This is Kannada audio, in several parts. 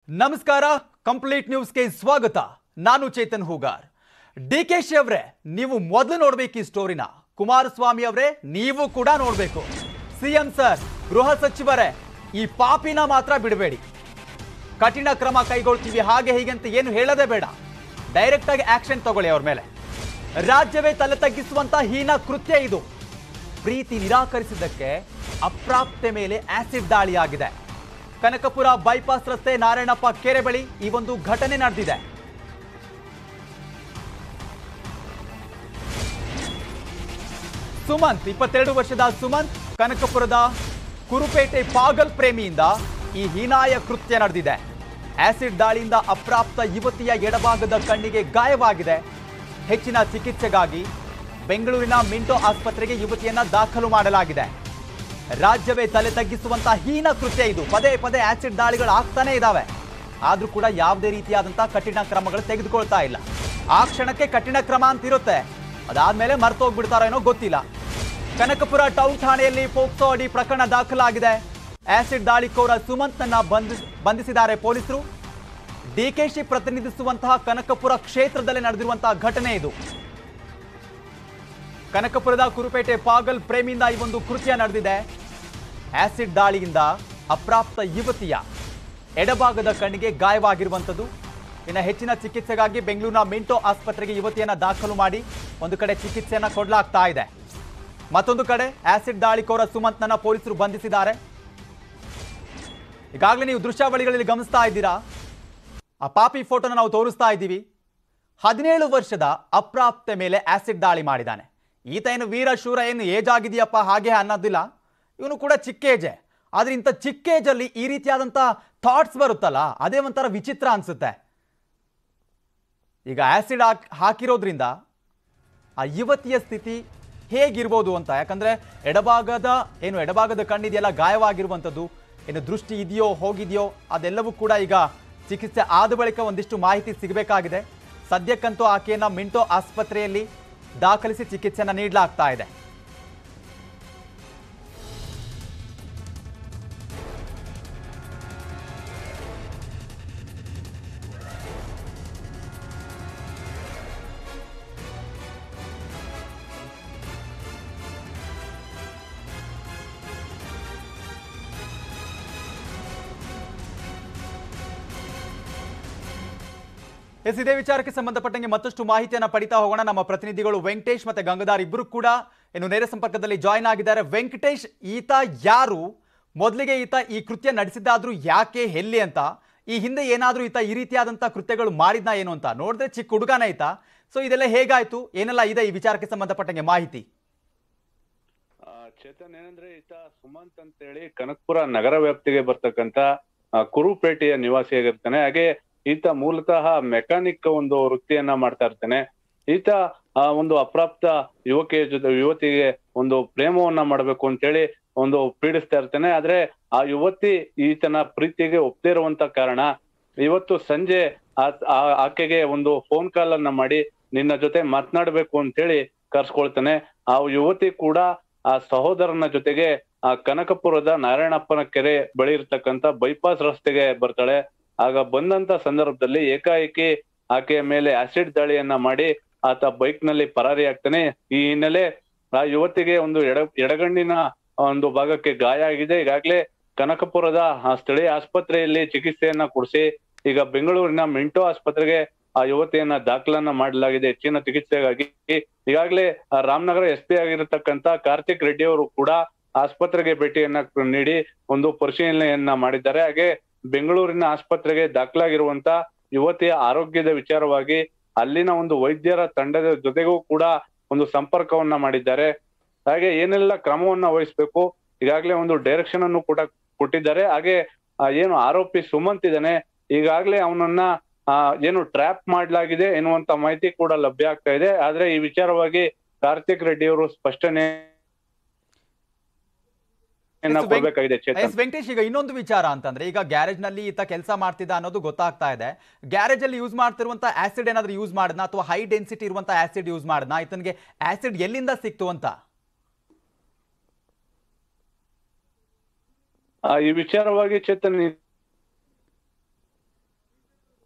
ನಮಸ್ಕಾರ ಕಂಪ್ಲೀಟ್ ನ್ಯೂಸ್ಗೆ ಸ್ವಾಗತ ನಾನು ಚೇತನ್ ಹೂಗಾರ್ ಡಿ ಕೆ ಶಿ ಅವರೇ ನೀವು ಮೊದಲು ನೋಡ್ಬೇಕು ಈ ಸ್ಟೋರಿನ ಕುಮಾರಸ್ವಾಮಿ ಅವರೇ ನೀವು ಕೂಡ ನೋಡ್ಬೇಕು ಸಿಎಂ ಸರ್ ಗೃಹ ಸಚಿವರೇ ಈ ಪಾಪಿನ ಮಾತ್ರ ಬಿಡಬೇಡಿ ಕಠಿಣ ಕ್ರಮ ಕೈಗೊಳ್ತೀವಿ ಹಾಗೆ ಹೀಗೆ ಅಂತ ಏನು ಹೇಳೋದೇ ಬೇಡ ಡೈರೆಕ್ಟ್ ಆಗಿ ಆಕ್ಷನ್ ತಗೊಳ್ಳಿ ಅವ್ರ ಮೇಲೆ ರಾಜ್ಯವೇ ತಲೆ ತಗ್ಗಿಸುವಂತ ಹೀನ ಕೃತ್ಯ ಇದು ಪ್ರೀತಿ ನಿರಾಕರಿಸಿದ್ದಕ್ಕೆ ಅಪ್ರಾಪ್ತೆ ಮೇಲೆ ಆಸಿಡ್ ದಾಳಿಯಾಗಿದೆ ಕನಕಪುರ ಬೈಪಾಸ್ ರಸ್ತೆ ನಾರಾಯಣಪ್ಪ ಕೆರೆ ಬಳಿ ಈ ಒಂದು ಘಟನೆ ನಡೆದಿದೆ ಸುಮಂತ್ ಇಪ್ಪತ್ತೆರಡು ವರ್ಷದ ಸುಮಂತ್ ಕನಕಪುರದ ಕುರುಪೇಟೆ ಪಾಗಲ್ ಪ್ರೇಮಿಯಿಂದ ಈ ಹೀನಾಯ ಕೃತ್ಯ ನಡೆದಿದೆ ಆಸಿಡ್ ದಾಳಿಯಿಂದ ಅಪ್ರಾಪ್ತ ಯುವತಿಯ ಎಡಭಾಗದ ಕಣ್ಣಿಗೆ ಗಾಯವಾಗಿದೆ ಹೆಚ್ಚಿನ ಚಿಕಿತ್ಸೆಗಾಗಿ ಬೆಂಗಳೂರಿನ ಮಿಂಟೋ ಆಸ್ಪತ್ರೆಗೆ ಯುವತಿಯನ್ನ ದಾಖಲು ಮಾಡಲಾಗಿದೆ ರಾಜ್ಯವೇ ತಲೆ ತಗ್ಗಿಸುವಂತ ಹೀನ ಕೃತ್ಯ ಇದು ಪದೇ ಪದೇ ಆಸಿಡ್ ದಾಳಿಗಳು ಆಗ್ತಾನೆ ಇದಾವೆ ಆದ್ರೂ ಕೂಡ ಯಾವುದೇ ರೀತಿಯಾದಂತಹ ಕಠಿಣ ಕ್ರಮಗಳು ತೆಗೆದುಕೊಳ್ತಾ ಇಲ್ಲ ಆ ಕ್ಷಣಕ್ಕೆ ಕಠಿಣ ಕ್ರಮ ಅಂತ ಇರುತ್ತೆ ಅದಾದ್ಮೇಲೆ ಮರ್ತೋಗ್ಬಿಡ್ತಾರೋ ಏನೋ ಗೊತ್ತಿಲ್ಲ ಕನಕಪುರ ಟೌನ್ ಠಾಣೆಯಲ್ಲಿ ಪೋಕ್ಸೋ ಅಡಿ ಪ್ರಕರಣ ದಾಖಲಾಗಿದೆ ಆಸಿಡ್ ದಾಳಿಕೋರ ಸುಮಂತ್ನನ್ನ ಬಂಧಿಸ್ ಬಂಧಿಸಿದ್ದಾರೆ ಪೊಲೀಸರು ಡಿಕೆಶಿ ಪ್ರತಿನಿಧಿಸುವಂತಹ ಕನಕಪುರ ಕ್ಷೇತ್ರದಲ್ಲಿ ನಡೆದಿರುವಂತಹ ಘಟನೆ ಇದು ಕನಕಪುರದ ಕುರುಪೇಟೆ ಪಾಗಲ್ ಪ್ರೇಮಿಯಿಂದ ಈ ಒಂದು ಕೃತ್ಯ ನಡೆದಿದೆ ಆಸಿಡ್ ದಾಳಿಯಿಂದ ಅಪ್ರಾಪ್ತ ಯುವತಿಯ ಎಡಭಾಗದ ಕಣ್ಣಿಗೆ ಗಾಯವಾಗಿರುವಂಥದ್ದು ಇನ್ನು ಹೆಚ್ಚಿನ ಚಿಕಿತ್ಸೆಗಾಗಿ ಬೆಂಗಳೂರಿನ ಮಿಂಟೋ ಆಸ್ಪತ್ರೆಗೆ ಯುವತಿಯನ್ನ ದಾಖಲು ಮಾಡಿ ಒಂದು ಕಡೆ ಚಿಕಿತ್ಸೆಯನ್ನ ಕೊಡಲಾಗ್ತಾ ಇದೆ ಮತ್ತೊಂದು ಕಡೆ ಆಸಿಡ್ ದಾಳಿಕೋರ ಸುಮಂತ್ನನ್ನ ಪೊಲೀಸರು ಬಂಧಿಸಿದ್ದಾರೆ ಈಗಾಗಲೇ ನೀವು ದೃಶ್ಯಾವಳಿಗಳಲ್ಲಿ ಗಮನಿಸ್ತಾ ಇದ್ದೀರಾ ಆ ಪಾಪಿ ಫೋಟೋನ ನಾವು ತೋರಿಸ್ತಾ ಇದ್ದೀವಿ ಹದಿನೇಳು ವರ್ಷದ ಅಪ್ರಾಪ್ತೆ ಮೇಲೆ ಆಸಿಡ್ ದಾಳಿ ಮಾಡಿದ್ದಾನೆ ಈತ ಏನು ವೀರ ಶೂರ ಏನು ಏಜ್ ಆಗಿದೆಯಪ್ಪ ಹಾಗೆ ಅನ್ನೋದಿಲ್ಲ ಇವನು ಕೂಡ ಚಿಕ್ಕ ಏಜೆ ಆದ್ರೆ ಇಂಥ ಚಿಕ್ಕ ಏಜಲ್ಲಿ ಈ ರೀತಿಯಾದಂಥ ಥಾಟ್ಸ್ ಬರುತ್ತಲ್ಲ ಅದೇ ಒಂಥರ ವಿಚಿತ್ರ ಅನ್ಸುತ್ತೆ ಈಗ ಆಸಿಡ್ ಹಾಕ್ ಹಾಕಿರೋದ್ರಿಂದ ಆ ಯುವತಿಯ ಸ್ಥಿತಿ ಹೇಗಿರ್ಬೋದು ಅಂತ ಯಾಕಂದ್ರೆ ಎಡಭಾಗದ ಏನು ಎಡಭಾಗದ ಕಣ್ಣಿದೆಯಲ್ಲ ಗಾಯವಾಗಿರುವಂಥದ್ದು ಏನು ದೃಷ್ಟಿ ಇದೆಯೋ ಹೋಗಿದೆಯೋ ಅದೆಲ್ಲವೂ ಕೂಡ ಈಗ ಚಿಕಿತ್ಸೆ ಆದ ಬಳಿಕ ಒಂದಿಷ್ಟು ಮಾಹಿತಿ ಸಿಗಬೇಕಾಗಿದೆ ಸದ್ಯಕ್ಕಂತೂ ಆಕೆಯನ್ನ ಮಿಂಟೋ ಆಸ್ಪತ್ರೆಯಲ್ಲಿ ದಾಖಲಿಸಿ ಚಿಕಿತ್ಸೆಯನ್ನು ನೀಡಲಾಗ್ತಾ ಇದೆ ಎಸ್ ಇದೇ ವಿಚಾರಕ್ಕೆ ಸಂಬಂಧಪಟ್ಟಂಗೆ ಮತ್ತಷ್ಟು ಮಾಹಿತಿಯನ್ನ ಪಡಿತಾ ಹೋಗೋಣ ನಮ್ಮ ಪ್ರತಿನಿಧಿಗಳು ವೆಂಕಟೇಶ್ ಮತ್ತೆ ಗಂಗಾಧಾರ್ ಇಬ್ಬರು ಕೂಡ ಇನ್ನು ನೇರ ಸಂಪರ್ಕದಲ್ಲಿ ಜಾಯ್ನ್ ಆಗಿದ್ದಾರೆ ವೆಂಕಟೇಶ್ ಈತ ಯಾರು ಮೊದಲಿಗೆ ಈತ ಈ ಕೃತ್ಯ ನಡೆಸಿದ್ದಾದ್ರೂ ಯಾಕೆ ಎಲ್ಲಿ ಅಂತ ಈ ಹಿಂದೆ ಏನಾದ್ರೂ ಈತ ಈ ರೀತಿಯಾದಂತ ಕೃತ್ಯಗಳು ಮಾಡಿದ್ನ ಏನು ಅಂತ ನೋಡಿದ್ರೆ ಚಿಕ್ಕ ಹುಡುಗನ ಈತ ಸೊ ಇದೆಲ್ಲ ಹೇಗಾಯ್ತು ಏನೆಲ್ಲ ಇದೆ ಈ ವಿಚಾರಕ್ಕೆ ಸಂಬಂಧಪಟ್ಟಂಗೆ ಮಾಹಿತಿ ಆ, ಚೇತನ್ ಏನಂದ್ರೆ ಈತ ಸುಮಂತ್ ಅಂತೇಳಿ ಕನಕಪುರ ನಗರ ವ್ಯಾಪ್ತಿಗೆ ಬರ್ತಕ್ಕಂತ ಆ, ಕುರುಪೇಟೆಯ ನಿವಾಸಿಯಾಗಿರ್ತಾನೆ ಹಾಗೆ ಈತ ಮೂಲತಃ ಮೆಕ್ಯಾನಿಕ್ ಒಂದು ವೃತ್ತಿಯನ್ನ ಮಾಡ್ತಾ ಇರ್ತಾನೆ ಈತ ಆ ಒಂದು ಅಪ್ರಾಪ್ತ ಯುವಕಿಯ ಜೊತೆ ಯುವತಿಗೆ ಒಂದು ಪ್ರೇಮವನ್ನ ಮಾಡ್ಬೇಕು ಅಂತೇಳಿ ಒಂದು ಪೀಡಿಸ್ತಾ ಇರ್ತಾನೆ ಆದ್ರೆ ಆ ಯುವತಿ ಈತನ ಪ್ರೀತಿಗೆ ಒಪ್ಪದೇ ಇರುವಂತ ಕಾರಣ ಇವತ್ತು ಸಂಜೆ ಆ- ಆ- ಆಕೆಗೆ ಒಂದು ಫೋನ್ ಕಾಲ್ ಅನ್ನ ಮಾಡಿ ನಿನ್ನ ಜೊತೆ ಮಾತನಾಡ್ಬೇಕು ಅಂತೇಳಿ ಕರ್ಸ್ಕೊಳ್ತಾನೆ ಆ ಯುವತಿ ಕೂಡ ಆ ಸಹೋದರನ ಜೊತೆಗೆ ಆ ಕನಕಪುರದ ನಾರಾಯಣಪ್ಪನ ಕೆರೆ ಬಳಿ ಇರ್ತಕ್ಕಂತ ಬೈಪಾಸ್ ರಸ್ತೆಗೆ ಬರ್ತಾಳೆ ಆಗ ಬಂದಂತ ಸಂದರ್ಭದಲ್ಲಿ ಏಕಾಏಕಿ ಆಕೆಯ ಮೇಲೆ ಆಸಿಡ್ ದಾಳಿಯನ್ನ ಮಾಡಿ ಆತ ಬೈಕ್ ನಲ್ಲಿ ಪರಾರಿ ಆಗ್ತಾನೆ ಈ ಹಿನ್ನೆಲೆ ಆ ಯುವತಿಗೆ ಒಂದು ಎಡ ಎಡಗಣ್ಣಿನ ಒಂದು ಭಾಗಕ್ಕೆ ಗಾಯ ಆಗಿದೆ ಈಗಾಗ್ಲೇ ಕನಕಪುರದ ಆ ಸ್ಥಳೀಯ ಆಸ್ಪತ್ರೆಯಲ್ಲಿ ಚಿಕಿತ್ಸೆಯನ್ನ ಕೊಡಿಸಿ ಈಗ ಬೆಂಗಳೂರಿನ ಮಿಂಟೋ ಆಸ್ಪತ್ರೆಗೆ ಆ ಯುವತಿಯನ್ನ ದಾಖಲನ್ನ ಮಾಡಲಾಗಿದೆ ಹೆಚ್ಚಿನ ಚಿಕಿತ್ಸೆಗಾಗಿ ಈಗಾಗಲೇ ಆ ರಾಮನಗರ ಎಸ್ ಪಿ ಆಗಿರತಕ್ಕಂತ ಕಾರ್ತಿಕ್ ರೆಡ್ಡಿ ಅವರು ಕೂಡ ಆಸ್ಪತ್ರೆಗೆ ಭೇಟಿಯನ್ನ ನೀಡಿ ಒಂದು ಪರಿಶೀಲನೆಯನ್ನ ಮಾಡಿದ್ದಾರೆ ಹಾಗೆ ಬೆಂಗಳೂರಿನ ಆಸ್ಪತ್ರೆಗೆ ದಾಖಲಾಗಿರುವಂತ ಯುವತಿಯ ಆರೋಗ್ಯದ ವಿಚಾರವಾಗಿ ಅಲ್ಲಿನ ಒಂದು ವೈದ್ಯರ ತಂಡದ ಜೊತೆಗೂ ಕೂಡ ಒಂದು ಸಂಪರ್ಕವನ್ನ ಮಾಡಿದ್ದಾರೆ ಹಾಗೆ ಏನೆಲ್ಲ ಕ್ರಮವನ್ನ ವಹಿಸ್ಬೇಕು ಈಗಾಗಲೇ ಒಂದು ಡೈರೆಕ್ಷನ್ ಅನ್ನು ಕೂಡ ಕೊಟ್ಟಿದ್ದಾರೆ ಹಾಗೆ ಆ, ಏನು ಆರೋಪಿ ಸುಮಂತ್ ಇದ್ದಾನೆ ಈಗಾಗಲೇ ಅವನನ್ನ ಆ, ಏನು ಟ್ರ್ಯಾಪ್ ಮಾಡಲಾಗಿದೆ ಎನ್ನುವಂತ ಮಾಹಿತಿ ಕೂಡ ಲಭ್ಯ ಆಗ್ತಾ ಇದೆ ಆದ್ರೆ ಈ ವಿಚಾರವಾಗಿ ಕಾರ್ತಿಕ್ ರೆಡ್ಡಿ ಅವರು ಸ್ಪಷ್ಟನೆ ಎಸ್ ವೆಂಕ್- ಕೊಡ್ಬೇಕಾಗಿದೆ ಚೇತನ್ ಎಸ್ ವೆಂಕಟೇಶ್ ಈಗ ಇನ್ನೊಂದು ವಿಚಾರ ಅಂತಂದ್ರೆ ಈಗ ಗ್ಯಾರೇಜ್ ನಲ್ಲಿ ಈತ ಕೆಲಸ ಮಾಡ್ತಿದ್ದ ಅನ್ನೋದು ಗೊತ್ತಾಗ್ತಾ ಇದೆ ಗ್ಯಾರೇಜ್ ಅಲ್ಲಿ ಯೂಸ್ ಮಾಡ್ತಿರುವಂತ ಆಸಿಡ್ ಏನಾದ್ರೂ ಯೂಸ್ ಮಾಡದ್ನ ಅಥವಾ ಹೈ ಡೆನ್ಸಿಟಿ ಇರುವಂತ ಆಸಿಡ್ ಯೂಸ್ ಮಾಡದ್ನ ಈತನಿಗೆ ಆಸಿಡ್ ಎಲ್ಲಿಂದ ಸಿಕ್ತು ಅಂತ ಆ, ಈ ವಿಚಾರವಾಗಿ ಚೇತನ್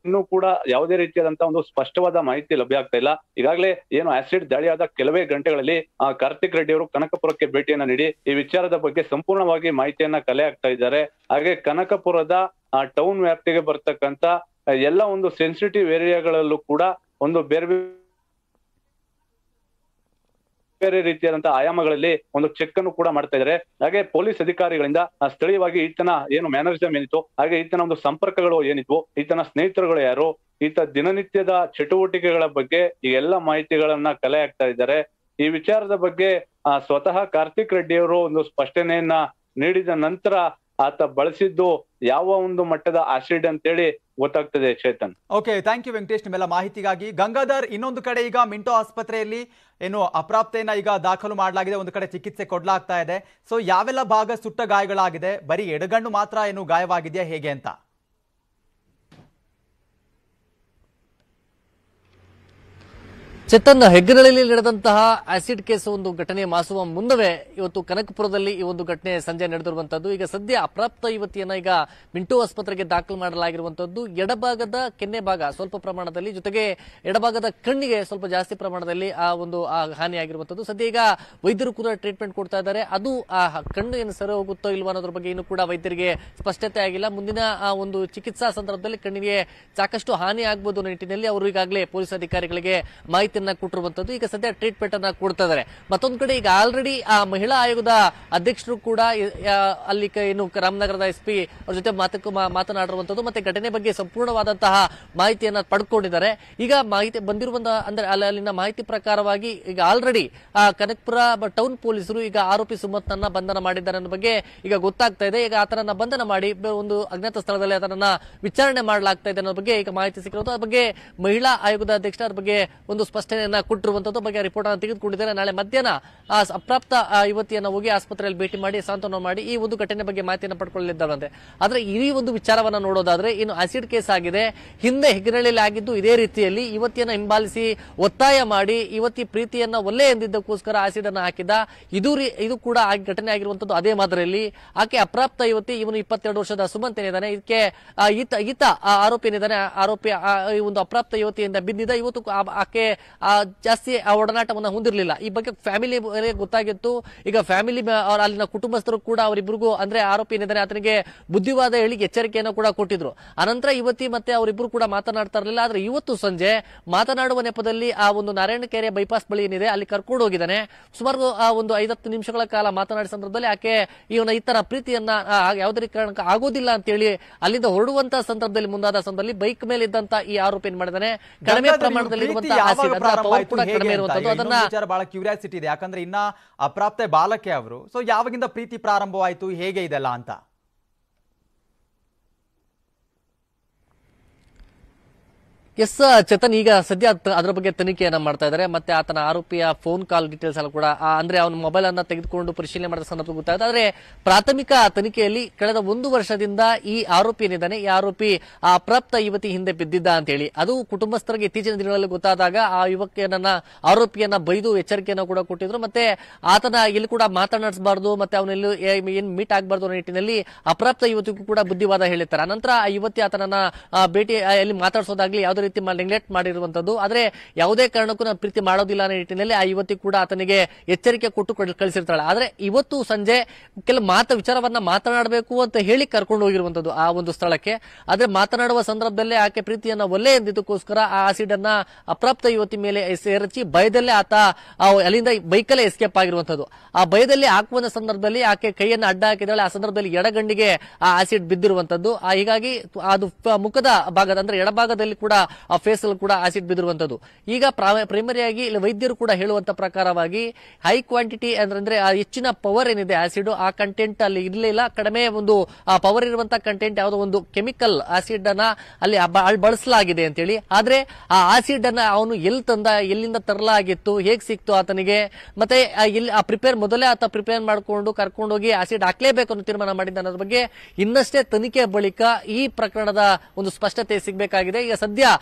ಇನ್ನೂ ಕೂಡ ಯಾವುದೇ ರೀತಿಯಾದಂತ ಒಂದು ಸ್ಪಷ್ಟವಾದ ಮಾಹಿತಿ ಲಭ್ಯ ಆಗ್ತಾ ಇಲ್ಲ ಈಗಾಗಲೇ ಏನು ಆಸಿಡ್ ದಾಳಿಯಾದ ಕೆಲವೇ ಗಂಟೆಗಳಲ್ಲಿ ಆ ಕಾರ್ತಿಕ್ ರೆಡ್ಡಿ ಅವರು ಕನಕಪುರಕ್ಕೆ ಭೇಟಿಯನ್ನ ನೀಡಿ ಈ ವಿಚಾರದ ಬಗ್ಗೆ ಸಂಪೂರ್ಣವಾಗಿ ಮಾಹಿತಿಯನ್ನ ಕಲೆ ಹಾಕ್ತಾ ಇದ್ದಾರೆ ಹಾಗೆ ಕನಕಪುರದ ಆ ಟೌನ್ ವ್ಯಾಪ್ತಿಗೆ ಬರ್ತಕ್ಕಂತ ಎಲ್ಲ ಒಂದು ಸೆನ್ಸಿಟಿವ್ ಏರಿಯಾಗಳಲ್ಲೂ ಕೂಡ ಒಂದು ಬೇರೆ ಬೇರೆ ರೀತಿಯಾದಂತಹ ಆಯಾಮಗಳಲ್ಲಿ ಒಂದು ಚೆಕ್ ಅನ್ನು ಕೂಡ ಮಾಡ್ತಾ ಇದ್ದಾರೆ ಹಾಗೆ ಪೊಲೀಸ್ ಅಧಿಕಾರಿಗಳಿಂದ ಆ, ಸ್ಥಳೀಯವಾಗಿ ಈತನ ಏನು ಮ್ಯಾನರಿಸಮ್ ಏನಿತ್ತು ಹಾಗೆ ಈತನ ಒಂದು ಸಂಪರ್ಕಗಳು ಏನಿದ್ವು ಈತನ ಸ್ನೇಹಿತರುಗಳು ಯಾರು ಈತ ದಿನನಿತ್ಯದ ಚಟುವಟಿಕೆಗಳ ಬಗ್ಗೆ ಈ ಎಲ್ಲ ಮಾಹಿತಿಗಳನ್ನ ಕಲೆ ಹಾಕ್ತಾ ಇದ್ದಾರೆ ಈ ವಿಚಾರದ ಬಗ್ಗೆ ಆ, ಸ್ವತಃ ಕಾರ್ತಿಕ್ ರೆಡ್ಡಿ ಅವರು ಒಂದು ಸ್ಪಷ್ಟನೆಯನ್ನ ನೀಡಿದ ನಂತರ ಆತ ಬಳಸಿದ್ದು ಯಾವ ಒಂದು ಮಟ್ಟದ ಆಸಿಡ್ ಅಂತೇಳಿ ಗೊತ್ತಾಗ್ತದೆ Chetan okay thank you Venkatesh ನಿಮ್ಮೆಲ್ಲ ಮಾಹಿತಿಗಾಗಿ ಗಂಗಾಧರ್ ಇನ್ನೊಂದು ಕಡೆ ಈಗ ಮಿಂಟೋ ಆಸ್ಪತ್ರೆಯಲ್ಲಿ ಏನು ಅಪ್ರಾಪ್ತೆಯನ್ನ ಈಗ ದಾಖಲು ಮಾಡಲಾಗಿದೆ ಒಂದು ಕಡೆ ಚಿಕಿತ್ಸೆ ಕೊಡ್ಲಾಗ್ತಾ ಇದೆ ಸೊ ಯಾವೆಲ್ಲ ಭಾಗ ಸುಟ್ಟ ಗಾಯಗಳಾಗಿದೆ ಬರೀ ಎಡಗಣ್ಣು ಮಾತ್ರ ಏನು ಗಾಯವಾಗಿದೆಯಾ ಹೇಗೆ ಅಂತ ಚೇತನ್ ಹೆಗ್ಗರಳ್ಳಿಯಲ್ಲಿ ನಡೆದಂತಹ ಆಸಿಡ್ ಕೇಸ್ ಒಂದು ಘಟನೆ ಮಾಸುವ ಮುನ್ನವೇ ಇವತ್ತು ಕನಕಪುರದಲ್ಲಿ ಈ ಒಂದು ಘಟನೆ ಸಂಜೆ ನಡೆದಿರುವಂತದ್ದು ಈಗ ಸದ್ಯ ಅಪ್ರಾಪ್ತ ಯುವತಿಯನ್ನ ಈಗ ಮಿಂಟೋ ಆಸ್ಪತ್ರೆಗೆ ದಾಖಲು ಮಾಡಲಾಗಿರುವಂತದ್ದು ಎಡಭಾಗದ ಕೆನ್ನೆ ಭಾಗ ಸ್ವಲ್ಪ ಪ್ರಮಾಣದಲ್ಲಿ ಜೊತೆಗೆ ಎಡಭಾಗದ ಕಣ್ಣಿಗೆ ಸ್ವಲ್ಪ ಜಾಸ್ತಿ ಪ್ರಮಾಣದಲ್ಲಿ ಆ ಒಂದು ಆ ಹಾನಿಯಾಗಿರುವಂತದ್ದು ಸದ್ಯ ಈಗ ವೈದ್ಯರು ಕೂಡ ಟ್ರೀಟ್ಮೆಂಟ್ ಕೊಡ್ತಾ ಇದ್ದಾರೆ ಅದು ಆ ಕಣ್ಣು ಏನು ಸರಿ ಹೋಗುತ್ತೋ ಇಲ್ವಾ ಅನ್ನೋದ್ರ ಬಗ್ಗೆ ಇನ್ನೂ ಕೂಡ ವೈದ್ಯರಿಗೆ ಸ್ಪಷ್ಟತೆ ಆಗಿಲ್ಲ ಮುಂದಿನ ಆ ಒಂದು ಚಿಕಿತ್ಸಾ ಸಂದರ್ಭದಲ್ಲಿ ಕಣ್ಣಿಗೆ ಸಾಕಷ್ಟು ಹಾನಿ ಆಗ್ಬೋದು ಅನ್ನೋ ನಿಟ್ಟಿನಲ್ಲಿ ಅವರು ಈಗಾಗಲೇ ಪೊಲೀಸ್ ಅಧಿಕಾರಿಗಳಿಗೆ ಮಾಹಿತಿಯನ್ನ ಕೊಟ್ಟಿರುವಂತದ್ದು ಈಗ ಸದ್ಯ ಟ್ರೀಟ್ಮೆಂಟ್ ಅನ್ನ ಕೊಡ್ತಾ ಇದ್ದಾರೆ ಮತ್ತೊಂದು ಕಡೆ ಈಗ ಆಲ್ರೆಡಿ ಆ ಮಹಿಳಾ ಆಯೋಗದ ಅಧ್ಯಕ್ಷರು ಕೂಡ ಇ- ಆ, ಅಲ್ಲಿ ಕ- ಏನು ಕ- ರಾಮನಗರದ ಎಸ್ ಪಿ ಅವ್ರ ಜೊತೆ ಮಾತಕ್ಕೆ ಮಾ- ಮಾತನಾಡಿರುವಂತದ್ದು ಮತ್ತೆ ಘಟನೆ ಬಗ್ಗೆ ಸಂಪೂರ್ಣವಾದಂತಹ ಮಾಹಿತಿಯನ್ನ ಪಡ್ಕೊಂಡಿದ್ದಾರೆ ಈಗ ಮಾಹಿತಿ ಬಂದಿರುವಂತಹ ಅಂದ್ರೆ ಅಲ್ಲಿ- ಅಲ್ಲಿನ ಮಾಹಿತಿ ಪ್ರಕಾರವಾಗಿ ಈಗ ಆಲ್ರೆಡಿ ಕನಕಪುರ ಟೌನ್ ಪೊಲೀಸರು ಈಗ ಆರೋಪಿ ಸುಮತ್ನನ್ನ ಬಂಧನ ಮಾಡಿದ್ದಾರೆ ಅನ್ನೋ ಬಗ್ಗೆ ಈಗ ಗೊತ್ತಾಗ್ತಾ ಇದೆ ಈಗ ಆತನನ್ನ ಬಂಧನ ಮಾಡಿ ಬ- ಒಂದು ಅಜ್ಞಾತ ಸ್ಥಳದಲ್ಲಿ ಆತನನ್ನ ವಿಚಾರಣೆ ಮಾಡಲಾಗ್ತಾ ಇದೆ ಅನ್ನೋ ಬಗ್ಗೆ ಈಗ ಮಾಹಿತಿ ಸಿಕ್ಕಿರೋದು ಅದ್ರ ಬಗ್ಗೆ ಮಹಿಳಾ ಆಯೋಗದ ಅಧ್ಯಕ್ಷ ಅದ್ರ ಬಗ್ಗೆ ಒಂದು ಸ್ಪಷ್ಟನೆಯನ್ನ ಕೊಟ್ಟಿರುವಂತದ್ದು ಬಗ್ಗೆ ರಿಪೋರ್ಟ್ ಅನ್ನು ತೆಗೆದುಕೊಂಡಿದ್ದಾರೆ ನಾಳೆ ಮಧ್ಯಾಹ್ನ ಆ ಸ- ಅಪ್ರಾಪ್ತ ಆ ಯುವತಿಯನ್ನ ಹೋಗಿ ಆಸ್ಪತ್ರೆಯಲ್ಲಿ ಭೇಟಿ ಮಾಡಿ ಸಾಂತ್ವನ ಮಾಡಿ ಈ ಒಂದು ಘಟನೆ ಬಗ್ಗೆ ಮಾಹಿತಿಯನ್ನು ಪಡ್ಕೊಳ್ಳಲಿದ್ದಾರಂತೆ ಆದ್ರೆ ಈ ಒಂದು ವಿಚಾರವನ್ನ ನೋಡೋದಾದ್ರೆ ಇನ್ನು ಆಸಿಡ್ ಕೇಸ್ ಆಗಿದೆ ಹಿಂದೆ ಹೆಗ್ಗನಹಳ್ಳಿಯಲ್ಲಿ ಆಗಿದ್ದು ಇದೇ ರೀತಿಯಲ್ಲಿ ಯುವತಿಯನ್ನ ಹಿಂಬಾಲಿಸಿ ಒತ್ತಾಯ ಮಾಡಿ ಯುವತಿ ಪ್ರೀತಿಯನ್ನ ಒಲ್ಲೆ ಎಂದಿದ್ದಕ್ಕೋಸ್ಕರ ಆಸಿಡ್ ಅನ್ನ ಹಾಕಿದ ಇದು ರೀ- ಇದು ಕೂಡ ಆ ಘಟನೆ ಆಗಿರುವಂತದ್ದು ಅದೇ ಮಾದರಿಯಲ್ಲಿ ಆಕೆ ಅಪ್ರಾಪ್ತ ಯುವತಿ ಇವನು ಇಪ್ಪತ್ತೆರಡು ವರ್ಷದ ಸುಮಂತ್ ಏನಿದ್ದಾನೆ ಇದಕ್ಕೆ ಆ, ಈತ ಈತ ಆ ಆರೋಪಿ ಏನಿದ್ದಾನೆ ಆ ಆರೋಪಿ ಆ, ಈ ಒಂದು ಅಪ್ರಾಪ್ತ ಯುವತಿಯಿಂದ ಬಿದ್ದಿದ್ದ ಇವತ್ತು ಆ- ಆಕೆ ಆ, ಜಾಸ್ತಿ ಆ ಒಡನಾಟವನ್ನ ಹೊಂದಿರಲಿಲ್ಲ ಈ ಬಗ್ಗೆ ಫ್ಯಾಮಿಲಿ ಗೊತ್ತಾಗಿತ್ತು ಈಗ ಫ್ಯಾಮಿಲಿ ಅವ್ರ ಅಲ್ಲಿನ ಕುಟುಂಬಸ್ಥರು ಕೂಡ ಅವರಿಬ್ಬರಿಗೂ ಅಂದ್ರೆ ಆರೋಪಿ ಏನಿದ್ದಾನೆ ಆತನಿಗೆ ಬುದ್ಧಿವಾದ ಹೇಳಿ ಎಚ್ಚರಿಕೆಯನ್ನು ಕೂಡ ಕೊಟ್ಟಿದ್ರು ಅನಂತರ ಯುವತಿ ಮತ್ತೆ ಅವರಿಬ್ಬರು ಕೂಡ ಮಾತನಾಡ್ತಾ ಇರಲಿಲ್ಲ ಆದ್ರೆ ಇವತ್ತು ಸಂಜೆ ಮಾತನಾಡುವ ನೆಪದಲ್ಲಿ ಆ ಒಂದು ನಾರಾಯಣಕೆರೆ ಬೈಪಾಸ್ ಬಳಿ ಏನಿದೆ ಅಲ್ಲಿ ಕರ್ಕೊಂಡು ಹೋಗಿದ್ದಾನೆ ಸುಮಾರು ಆ ಒಂದು ಐದತ್ತು ನಿಮಿಷಗಳ ಕಾಲ ಮಾತನಾಡಿದ ಸಂದರ್ಭದಲ್ಲಿ ಆಕೆ ಇವನ ಇತರ ಪ್ರೀತಿಯನ್ನ ಆ, ಯಾವುದೇ ಕಾರಣಕ್ಕೆ ಆಗೋದಿಲ್ಲ ಅಂತೇಳಿ ಅಲ್ಲಿಂದ ಹೊರಡುವಂತ ಸಂದರ್ಭದಲ್ಲಿ ಮುಂದಾದ ಸಂದರ್ಭದಲ್ಲಿ ಬೈಕ್ ಮೇಲೆ ಇದ್ದಂತ ಈ ಆರೋಪಿ ಏನ್ ಮಾಡಿದಾನೆ ಕಡಿಮೆ ಗಂಗಾಧರ್, ಇವ್ರ ಪ್ರಮಾಣದಲ್ಲಿ ಪ್ರೀತಿ ಇರುವಂತಹ ಯಾವಾಗ ಆಸಿಡ್ ಪ್ರಾರಂಭ ಪವರ್ ಆಯ್ತು ಕೂಡ ಹೇಗೆ ಕಡಿಮೆ ಅಂತ? ಇರುವಂತದ್ದು ಈಗ ಅದನ್ನ ಇನ್ನೊಂದು ವಿಚಾರ ಬಹಳ ಕ್ಯೂರಿಯಾಸಿಟಿ ಇದೆ ಯಾಕಂದ್ರೆ ಇನ್ನ ಅಪ್ರಾಪ್ತೆ ಬಾಲಕೆ ಅವರು ಸೊ ಯಾವಾಗಿಂದ ಪ್ರೀತಿ ಪ್ರಾರಂಭವಾಯ್ತು ಹೇಗೆ ಇದೆಲ್ಲ ಅಂತ ಎಸ್ ಚೇತನ್ ಈಗ ಸದ್ಯ ಅದ್- ಅದರ ಬಗ್ಗೆ ತನಿಖೆಯನ್ನ ಮಾಡ್ತಾ ಇದ್ದಾರೆ ಮತ್ತೆ ಆತನ ಆರೋಪಿಯ ಫೋನ್ ಕಾಲ್ ಡೀಟೇಲ್ಸ್ ಎಲ್ಲ ಕೂಡ ಆ, ಅಂದ್ರೆ ಅವನ ಮೊಬೈಲ್ ಅನ್ನ ತೆಗೆದುಕೊಂಡು ಪರಿಶೀಲನೆ ಮಾಡಿದ ಸಂದರ್ಭ ಗೊತ್ತಾಗಿದೆ ಆದ್ರೆ ಪ್ರಾಥಮಿಕ ತನಿಖೆಯಲ್ಲಿ ಕಳೆದ ಒಂದು ವರ್ಷದಿಂದ ಈ ಆರೋಪಿ ಏನಿದ್ದಾನೆ ಈ ಆರೋಪಿ ಆ ಅಪ್ರಾಪ್ತ ಯುವತಿ ಹಿಂದೆ ಬಿದ್ದಿದ್ದ ಅಂತ ಹೇಳಿ ಅದು ಕುಟುಂಬಸ್ಥರಿಗೆ ಇತ್ತೀಚಿನ ದಿನಗಳಲ್ಲಿ ಗೊತ್ತಾದಾಗ ಆ ಯುವಕಿಯನ್ನ ಆರೋಪಿಯನ್ನ ಬೈದು ಎಚ್ಚರಿಕೆಯನ್ನ ಕೂಡ ಕೊಟ್ಟಿದ್ರು ಮತ್ತೆ ಆತನ ಎಲ್ಲಿ ಕೂಡ ಮಾತನಾಡಿಸಬಾರ್ದು ಮತ್ತೆ ಅವನೆಲ್ಲೂ ಏನ್ ಮೀಟ್ ಆಗಬಾರ್ದು ಅನ್ನೋ ನಿಟ್ಟಿನಲ್ಲಿ ಅಪ್ರಾಪ್ತ ಯುವತಿಗೂ ಕೂಡ ಬುದ್ಧಿವಾದ ಹೇಳಿರ್ತಾರೆ ಅನಂತರ ಆ ಯುವತಿ ಆತನನ್ನ ಆ, ಭೇಟಿ ಆ, ಎಲ್ಲಿ ಮಾತಾಡಿಸೋದಾಗ್ಲಿ ಯಾವುದೇ ರೀತಿ ನೆಗ್ಲೆಕ್ಟ್ ಮಾಡಿರುವಂತದ್ದು ಆದ್ರೆ ಯಾವುದೇ ಕಾರಣಕ್ಕೂ ನಾನು ಪ್ರೀತಿ ಮಾಡೋದಿಲ್ಲ ಅನ್ನೋ ನಿಟ್ಟಿನಲ್ಲಿ ಆ ಯುವತಿ ಕೂಡ ಆತನಿಗೆ ಎಚ್ಚರಿಕೆ ಕೊಟ್ಟು ಕಳ್- ಕಳಿಸಿರ್ತಾಳೆ ಆದ್ರೆ ಇವತ್ತು ಸಂಜೆ ಕೆಲ ಮಾತ ವಿಚಾರವನ್ನ ಮಾತನಾಡಬೇಕು ಅಂತ ಹೇಳಿ ಕರ್ಕೊಂಡು ಹೋಗಿರುವಂತದ್ದು ಆ ಒಂದು ಸ್ಥಳಕ್ಕೆ ಆದ್ರೆ ಮಾತನಾಡುವ ಸಂದರ್ಭದಲ್ಲೇ ಆಕೆ ಪ್ರೀತಿಯನ್ನ ಒಲ್ಲೆ ಎಂದಿದ್ದಕ್ಕೋಸ್ಕರ ಆ ಆಸಿಡ್ ಅನ್ನ ಅಪ್ರಾಪ್ತ ಯುವತಿ ಮೇಲೆ ಸೇರಚಿ ಭಯದಲ್ಲೇ ಆತ ಆ ಅಲ್ಲಿಂದ ಬೈಕಲ್ಲೇ ಎಸ್ಕೇಪ್ ಆಗಿರುವಂತದ್ದು ಆ ಭಯದಲ್ಲಿ ಹಾಕುವ ಸಂದರ್ಭದಲ್ಲಿ ಆಕೆ ಕೈಯನ್ನು ಅಡ್ಡ ಹಾಕಿದಾಳೆ ಆ ಸಂದರ್ಭದಲ್ಲಿ ಎಡಗಣ್ಣಿಗೆ ಆ ಆಸಿಡ್ ಬಿದ್ದಿರುವಂತದ್ದು ಆ ಹೀಗಾಗಿ ಅದು ಪ- ಮುಖದ ಭಾಗದ ಅಂದ್ರೆ ಎಡಭಾಗದಲ್ಲಿ ಕೂಡ ಆ ಫೇಸ್ ಅಲ್ಲಿ ಕೂಡ ಆಸಿಡ್ ಬಿದ್ದಿರುವಂತದ್ದು ಈಗ ಪ್ರೈಮರಿಯಾಗಿ ಇಲ್ಲಿ ವೈದ್ಯರು ಕೂಡ ಹೇಳುವಂತ ಪ್ರಕಾರವಾಗಿ ಹೈ ಕ್ವಾಂಟಿಟಿ ಅಂದ್ರೆ ಆ ಹೆಚ್ಚಿನ ಪವರ್ ಏನಿದೆ ಆಸಿಡ್ ಆ ಕಂಟೆಂಟ್ ಅಲ್ಲಿ ಇರಲಿಲ್ಲ ಕಡಿಮೆ ಒಂದು ಆ ಪವರ್ ಇರುವಂತ ಕಂಟೆಂಟ್ ಯಾವುದೋ ಒಂದು ಕೆಮಿಕಲ್ ಆಸಿಡ್ ಅನ್ನ ಅಲ್ಲಿ ಬ- ಅಲ್ಲಿ ಬಳಸಲಾಗಿದೆ ಅಂತೇಳಿ ಆದ್ರೆ ಆ ಆಸಿಡ್ ಅನ್ನ ಅವನು ಎಲ್ಲಿ ತಂದ ಎಲ್ಲಿಂದ ತರಲಾಗಿತ್ತು ಹೇಗ್ ಸಿಕ್ತು ಆತನಿಗೆ ಮತ್ತೆ ಆ ಎಲ್ಲಿ ಆ ಪ್ರಿಪೇರ್ ಮೊದಲೇ ಆತ ಪ್ರಿಪೇರ್ ಮಾಡ್ಕೊಂಡು ಕರ್ಕೊಂಡೋಗಿ ಆಸಿಡ್ ಹಾಕ್ಲೇಬೇಕು ಅನ್ನೋ ತೀರ್ಮಾನ ಮಾಡಿದ್ದ ಅನ್ನೋದ್ರ ಬಗ್ಗೆ ಇನ್ನಷ್ಟೇ ತನಿಖೆ ಬಳಿಕ ಈ ಪ್ರಕರಣದ ಒಂದು ಸ್ಪಷ್ಟತೆ ಸಿಗಬೇಕಾಗಿದೆ ಈಗ ಸದ್ಯ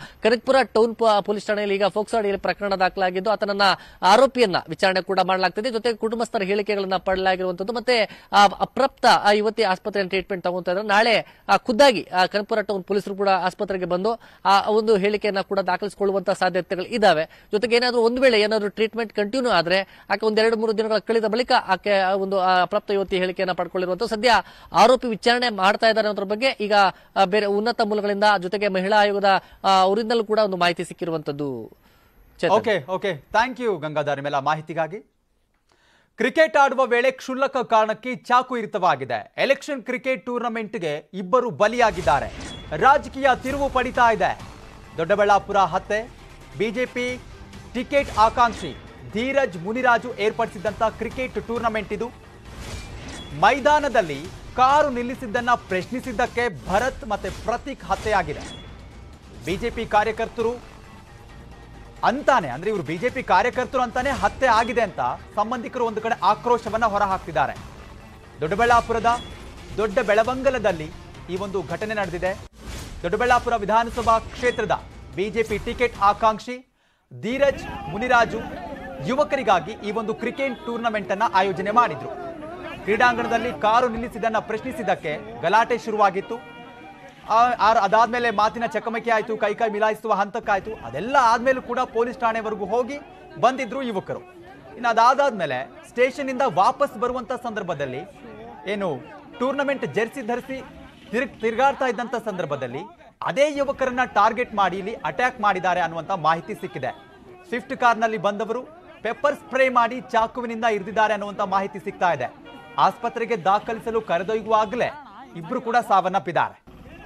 ಕನಕಪುರ ಟೌನ್ ಪ- ಪೊಲೀಸ್ ಠಾಣೆಯಲ್ಲಿ ಈಗ ಫೋಕ್ಸೋ ಅಡಿಯಲ್ಲಿ ಪ್ರಕರಣ ದಾಖಲಾಗಿದ್ದು ಆತನನ್ನ ಆರೋಪಿಯನ್ನ ವಿಚಾರಣೆ ಕೂಡ ಮಾಡಲಾಗ್ತಿದೆ ಜೊತೆಗೆ ಕುಟುಂಬಸ್ಥರ ಹೇಳಿಕೆಗಳನ್ನ ಪಡೆಯಲಾಗಿರುವಂತದ್ದು ಮತ್ತೆ ಆ ಅಪ್ರಾಪ್ತ ಆ ಯುವತಿ ಆಸ್ಪತ್ರೆಯಲ್ಲಿ ಟ್ರೀಟ್ಮೆಂಟ್ ತಗೊಂತಾ ಇದ್ದಾರೆ ನಾಳೆ ಆ ಖುದ್ದಾಗಿ ಆ ಕನಕಪುರ ಟೌನ್ ಪೊಲೀಸರು ಕೂಡ ಆಸ್ಪತ್ರೆಗೆ ಬಂದು ಆ ಒಂದು ಹೇಳಿಕೆಯನ್ನ ಕೂಡ ದಾಖಲಿಸಿಕೊಳ್ಳುವಂತ ಸಾಧ್ಯತೆಗಳು ಇದಾವೆ ಜೊತೆಗೆ ಏನಾದರೂ ಒಂದು ವೇಳೆ ಏನಾದರೂ ಟ್ರೀಟ್ಮೆಂಟ್ ಕಂಟಿನ್ಯೂ ಆದ್ರೆ ಆಕೆ ಒಂದೆರಡು ಮೂರು ದಿನಗಳ ಕಳೆದ ಬಳಿಕ ಆಕೆ ಆ ಒಂದು ಆ ಅಪ್ರಾಪ್ತ ಯುವತಿ ಹೇಳಿಕೆಯನ್ನ ಪಡ್ಕೊಳ್ಳಿರುವಂತ ಸದ್ಯ ಆರೋಪಿ ವಿಚಾರಣೆ ಮಾಡ್ತಾ ಇದ್ದಾರೆ ಅನ್ನೋದ್ರ ಬಗ್ಗೆ ಈಗ ಆ, ಬೇರೆ ಉನ್ನತ ಮೂಲಗಳಿಂದ ಜೊತೆಗೆ ಮಹಿಳಾ ಆಯೋಗದ ಆ, ಅವರಿಂದಲೂ ಕೂಡ ಒಂದು ಮಾಹಿತಿ ಸಿಕ್ಕಿರುವಂತದ್ದು Chetan. Okay okay thank you Gangadhar ನಿಮ್ಮೆಲ್ಲ ಮಾಹಿತಿಗಾಗಿ ಕ್ರಿಕೆಟ್ ಆಡುವ ವೇಳೆ ಕ್ಷುಲ್ಲಕ ಕಾರಣಕ್ಕೆ ಚಾಕು ಇರಿತವಾಗಿದೆ ಎಲೆಕ್ಷನ್ ಕ್ರಿಕೆಟ್ ಟೂರ್ನಮೆಂಟ್ಗೆ ಇಬ್ಬರು ಬಲಿಯಾಗಿದ್ದಾರೆ ರಾಜಕೀಯ ತಿರುವು ಪಡಿತಾ ಇದೆ ದೊಡ್ಡಬಳ್ಳಾಪುರ ಹತ್ಯೆ ಬಿಜೆಪಿ ಟಿಕೆಟ್ ಆಕಾಂಕ್ಷಿ ಧೀರಜ್ ಮುನಿರಾಜು ಏರ್ಪಡಿಸಿದಂತ ಕ್ರಿಕೆಟ್ ಟೂರ್ನಮೆಂಟ್ ಇದು ಮೈದಾನದಲ್ಲಿ ಕಾರು ನಿಲ್ಲಿಸಿದ್ದನ್ನ ಪ್ರಶ್ನಿಸಿದ್ದಕ್ಕೆ ಭರತ್ ಮತ್ತೆ ಪ್ರತೀಕ್ ಹತ್ಯೆಯಾಗಿದೆ ಬಿಜೆಪಿ ಕಾರ್ಯಕರ್ತರು ಅಂತಾನೆ ಅಂದ್ರೆ ಇವರು ಬಿಜೆಪಿ ಕಾರ್ಯಕರ್ತರು ಅಂತಾನೆ ಹತ್ಯೆ ಆಗಿದೆ ಅಂತ ಸಂಬಂಧಿಕರು ಒಂದು ಕಡೆ ಆಕ್ರೋಶವನ್ನ ಹೊರಹಾಕ್ತಿದ್ದಾರೆ ದೊಡ್ಡಬಳ್ಳಾಪುರದ ದೊಡ್ಡ ಬೆಳವಂಗಲದಲ್ಲಿ ಈ ಒಂದು ಘಟನೆ ನಡೆದಿದೆ ದೊಡ್ಡಬಳ್ಳಾಪುರ ವಿಧಾನಸಭಾ ಕ್ಷೇತ್ರದ ಬಿಜೆಪಿ ಟಿಕೆಟ್ ಆಕಾಂಕ್ಷಿ ಧೀರಜ್ ಮುನಿರಾಜು ಯುವಕರಿಗಾಗಿ ಈ ಒಂದು ಕ್ರಿಕೆಟ್ ಟೂರ್ನಮೆಂಟ್ ಅನ್ನ ಆಯೋಜನೆ ಮಾಡಿದ್ರು ಕ್ರೀಡಾಂಗಣದಲ್ಲಿ ಕಾರು ನಿಲ್ಲಿಸಿದ್ದನ್ನ ಪ್ರಶ್ನಿಸಿದ್ದಕ್ಕೆ ಗಲಾಟೆ ಶುರುವಾಗಿತ್ತು ಆ- ಆ- ಅದಾದ್ಮೇಲೆ ಮಾತಿನ ಚಕಮಕಿ ಆಯ್ತು ಕೈ ಕೈ ಮಿಲಾಯಿಸುವ ಹಂತಕ್ಕಾಯ್ತು ಅದೆಲ್ಲ ಆದ್ಮೇಲೂ ಕೂಡ ಪೊಲೀಸ್ ಠಾಣೆವರೆಗೂ ಹೋಗಿ ಬಂದಿದ್ರು ಯುವಕರು ಇನ್ನು ಅದಾದಾದ್ಮೇಲೆ ಸ್ಟೇಷನ್ ಇಂದ ವಾಪಸ್ ಬರುವಂತ ಸಂದರ್ಭದಲ್ಲಿ ಏನು ಟೂರ್ನಮೆಂಟ್ ಜೆರ್ಸಿ ಧರಿಸಿ ತಿರುಗ್ ತಿರುಗಾಡ್ತಾ ಇದ್ದಂತ ಸಂದರ್ಭದಲ್ಲಿ ಅದೇ ಯುವಕರನ್ನ ಟಾರ್ಗೆಟ್ ಮಾಡಿ ಇಲ್ಲಿ ಅಟ್ಯಾಕ್ ಮಾಡಿದ್ದಾರೆ ಅನ್ನುವಂತ ಮಾಹಿತಿ ಸಿಕ್ಕಿದೆ ಸ್ವಿಫ್ಟ್ ಕಾರ್ನಲ್ಲಿ ಬಂದವರು ಪೆಪ್ಪರ್ ಸ್ಪ್ರೇ ಮಾಡಿ ಚಾಕುವಿನಿಂದ ಇರಿದಿದ್ದಾರೆ ಅನ್ನುವಂತ ಮಾಹಿತಿ ಸಿಗ್ತಾ ಇದೆ ಆಸ್ಪತ್ರೆಗೆ ದಾಖಲಿಸಲು ಕರೆದೊಯ್ಯುವಾಗಲೇ ಇಬ್ರು ಕೂಡ ಸಾವನ್ನಪ್ಪಿದ್ದಾರೆ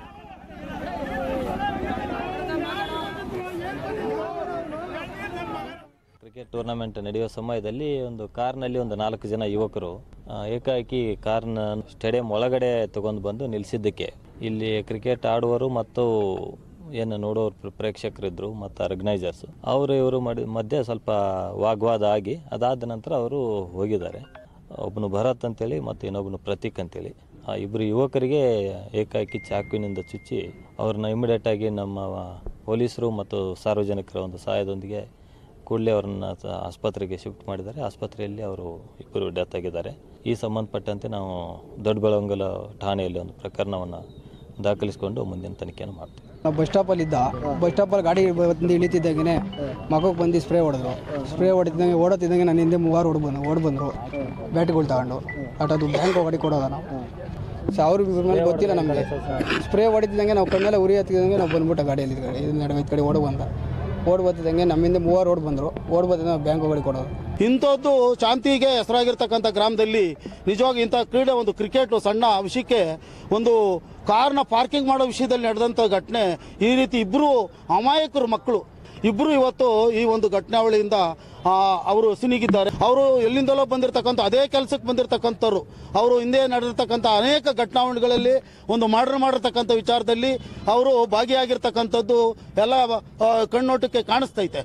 ಕ್ರಿಕೆಟ್ ಟೂರ್ನಮೆಂಟ್ ನಡೆಯುವ ಸಮಯದಲ್ಲಿ ಒಂದು ಕಾರ್ನಲ್ಲಿ ಒಂದು ನಾಲ್ಕು ಜನ ಯುವಕರು ಆ, ಏಕಾಏಕಿ ಕಾರ್ನ ಸ್ಟೇಡಿಯಂ ಒಳಗಡೆ ತಗೊಂಡು ಬಂದು ನಿಲ್ಲಿಸಿದ್ದಕ್ಕೆ ಇಲ್ಲಿ ಕ್ರಿಕೆಟ್ ಆಡುವರು ಮತ್ತು ಏನು ನೋಡೋರು ಪ್ರ- ಪ್ರೇಕ್ಷಕರಿದ್ರು ಮತ್ತು ಆರ್ಗನೈಸರ್ಸ್ ಅವರು ಇವರು ಮಾಡಿ ಮಧ್ಯೆ ಸ್ವಲ್ಪ ವಾಗ್ವಾದ ಆಗಿ ಅದಾದ ನಂತರ ಅವರು ಹೋಗಿದ್ದಾರೆ ಒಬ್ಬನು ಭರತ್ ಅಂತೇಳಿ ಮತ್ತು ಇನ್ನೊಬ್ಬನು ಪ್ರತೀಕ್ ಅಂತೇಳಿ ಆ ಇಬ್ಬರು ಯುವಕರಿಗೆ ಏಕಾಏಕಿ ಚಾಕುವಿನಿಂದ ಚುಚ್ಚಿ ಅವ್ರನ್ನ ಇಮಿಡಿಯೇಟಾಗಿ ನಮ್ಮ ಪೊಲೀಸರು ಮತ್ತು ಸಾರ್ವಜನಿಕರ ಒಂದು ಸಹಾಯದೊಂದಿಗೆ ಕೂಡಲೇ ಅವರನ್ನ ಸ- ಆಸ್ಪತ್ರೆಗೆ ಶಿಫ್ಟ್ ಮಾಡಿದ್ದಾರೆ ಆಸ್ಪತ್ರೆಯಲ್ಲಿ ಅವರು ಇಬ್ಬರು ಡೆತ್ ಆಗಿದ್ದಾರೆ ಈ ಸಂಬಂಧಪಟ್ಟಂತೆ ನಾವು ದೊಡ್ಡ ಬೆಳವಂಗಲ ಠಾಣೆಯಲ್ಲಿ ಒಂದು ಪ್ರಕರಣವನ್ನು ದಾಖಲಿಸಿಕೊಂಡು ಮುಂದಿನ ತನಿಖೆಯನ್ನು ಮಾಡ್ತೀವಿ ನಾವು ಬಸ್ ಸ್ಟಾಪಲ್ಲಿ ಇದ್ದ ಬಸ್ ಸ್ಟಾಪಲ್ಲಿ ಗಾಡಿ ಬಂದು ಇಳಿತಿದ್ದಾಗೆ ಮಗಕ್ಕೆ ಬಂದು ಸ್ಪ್ರೇ ಹೊಡೆದ್ರು ಸ್ಪ್ರೇ ಹೊಡಿತಿದ್ದಂಗೆ ಓಡೋತಿದ್ದಂಗೆ ನನ್ನ ಹಿಂದೆ ಮೂವಾರು ಓಡ್ ಬಂದು ಓಡ್ ಬಂದರು ಬ್ಯಾಟ್ಗಳು ತಗೊಂಡು ಅಟದು ಬ್ಯಾಂಕ್ ಗಾಡಿ ಕೊಡೋದ ನಾವು ಸೊ ಅವ್ರ ಮೇಲೆ ಗೊತ್ತಿಲ್ಲ ನಮಗೆ ಸ್ಪ್ರೇ ಹೊಡಿತಿದ್ದಂಗೆ ನಾವು ಕಣ್ಣೆಲ್ಲ ಉರಿ ಹತ್ತಿದಂಗೆ ನಾವು ಬಂದ್ಬಿಟ್ಟು ಗಾಡಿಯಲ್ಲಿ ಇದು ಗಾಡಿ ಇದು ನಡುವೆ ಈ ಕಡೆ ಓಡ್ ಬಂದ ಓಡ್ ಬರ್ತಿದ್ದಂಗೆ ನಮ್ಮಿಂದ ಮೂವಾರು ಓಡ್ ಬಂದರು ಓಡ್ ಬರ್ತಿದ್ದಂಗೆ ನಾವು ಬ್ಯಾಂಕ್ ಗಾಡಿ ಕೊಡೋದು ಇಂಥದ್ದು ಶಾಂತಿಗೆ ಹೆಸರಾಗಿರ್ತಕ್ಕಂಥ ಗ್ರಾಮದಲ್ಲಿ ನಿಜವಾಗಿ ಇಂಥ ಕ್ರೀಡೆ ಒಂದು ಕ್ರಿಕೆಟ್ ಸಣ್ಣ ವಿಷಯಕ್ಕೆ ಒಂದು ಕಾರ್ನ ಪಾರ್ಕಿಂಗ್ ಮಾಡೋ ವಿಷಯದಲ್ಲಿ ನಡೆದಂಥ ಘಟನೆ ಈ ರೀತಿ ಇಬ್ಬರು ಅಮಾಯಕರು ಮಕ್ಕಳು ಇಬ್ಬರು ಇವತ್ತು ಈ ಒಂದು ಘಟನಾವಳಿಯಿಂದ ಆ, ಅವರು ಸಿನಿಗಿದ್ದಾರೆ ಅವರು ಎಲ್ಲಿಂದಲೋ ಬಂದಿರತಕ್ಕಂಥ ಅದೇ ಕೆಲಸಕ್ಕೆ ಬಂದಿರತಕ್ಕಂಥವ್ರು ಅವರು ಹಿಂದೆ ನಡೆದಿರ್ತಕ್ಕಂಥ ಅನೇಕ ಘಟನಾವಳಿಗಳಲ್ಲಿ ಒಂದು ಮರ್ಡರ್ ಮಾಡಿರ್ತಕ್ಕಂಥ ವಿಚಾರದಲ್ಲಿ ಅವರು ಭಾಗಿಯಾಗಿರ್ತಕ್ಕಂಥದ್ದು ಎಲ್ಲ ಆ, ಕಣ್ಣೋಟಕ್ಕೆ ಕಾಣಿಸ್ತೈತೆ